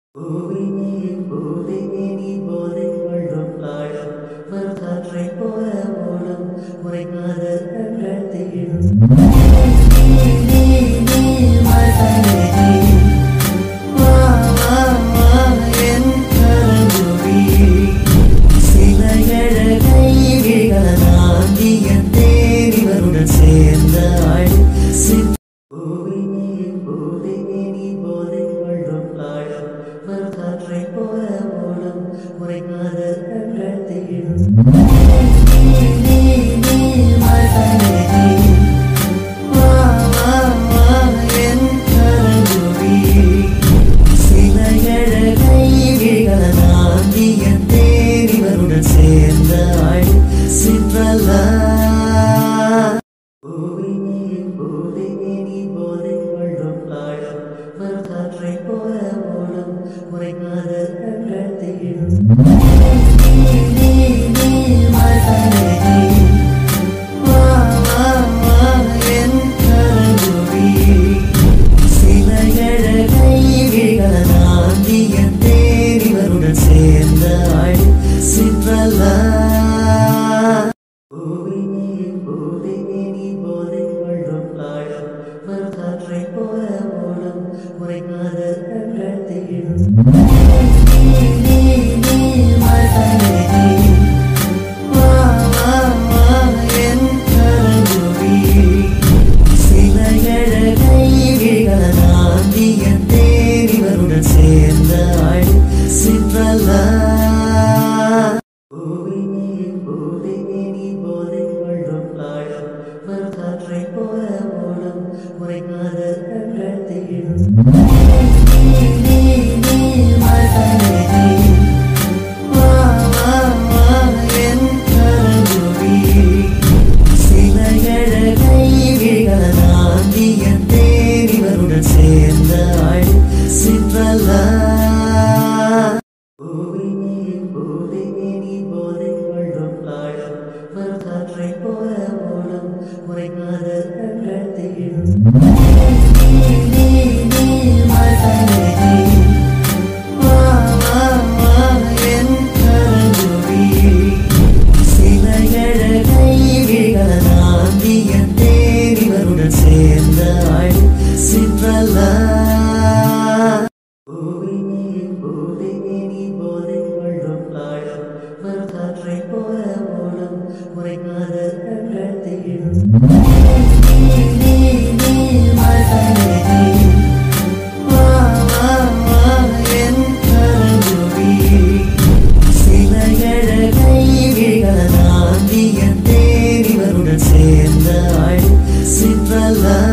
பூமியின் பூமியே நீ போதை கொள்ளும் ஆழம் மறுகாற்றை போல ஓடும் உரைக்காத கண்கள் தேடும் நீ, நீ, மசனே, வா, வா, வா, என் கரங்குழி. சில எழகை விழிகளாந்தியன் தேடிவருடன் சேர்ந்த ஆள் சித் பூமியின் பூமியே நீ போதை கொள்ளும் ஆழம் மறுகாற்றை போல ஓடும் உரைக்காத கண்கள் தேடும் நீ, நீ, மசனே, வா, வா, வா, என் கரங்குழி. சில எழகை விழிகளாந்தியன் தேடிவருடன் சேர்ந்த ஆள் சிற்றல்லா பூமியின் பூமியே நீ போதை கொள்ளும் ஆழம் மறுகாற்றை போல ஓடும் உரைக்காத கண்கள் தேடும் நீ, நீ, நீ, மசனே, வா, வா, வா, என் கரங்குழி. சில எழகை விழிகளாந்தியன் தேடிவருடன் சேர்ந்த ஆள் சிற்றல்லா பூமியின் பூமியே நீ போதை கொள்ளும் ஆழம் மறுகாற்றை போல ஓடும் உரைக்காத கண்கள் தேடும் நீ, நீ, நீ, மசனே, வா, வா, வா, என் கரங்குழி. சில எழகை விழிகளாந்தியன் தேடிவருடன் சேர்ந்த ஆள் சிற்றல்லா பூமியின் பூமியே நீ போதை கொள்ளும் ஆழம் மறுகாற்றை போல ஓடும் உரைக்காத கண்கள் தேடும் நீ, நீ, நீ, மசனே, வா, வா, வா, என் கரங்குழி. சில எழகை விழிகளாந்தியன் தேடிவருடன் சேர்ந்த ஆள் சிற்றல்லா பூமியின் பூமியே நீ போதை கொள்ளும் ஆழம் மறுகாற்றை போல ஓடும் உரைக்காத கண்கள் தேடும் நீ, நீ, நீ, மசனே, வா, வா, வா, என் கரங்குழி. சில எழகை விழிகளாந்தியன் தேடிவருடன் சேர்ந்த ஆள் சிற்றல்லா பூமியின் பூமியே நீ போதை கொள்ளும் ஆழம் மறுகாற்றை போல ஓடும் உரைக்காத கண்கள் தேடும் நீ, நீ, நீ, மசனே, வா, வா, வா, என் கரங்குழி. சில எழகை விழிகளாந்தியன் தேடிவருடன் சேர்ந்த ஆள் சிற்றல்லா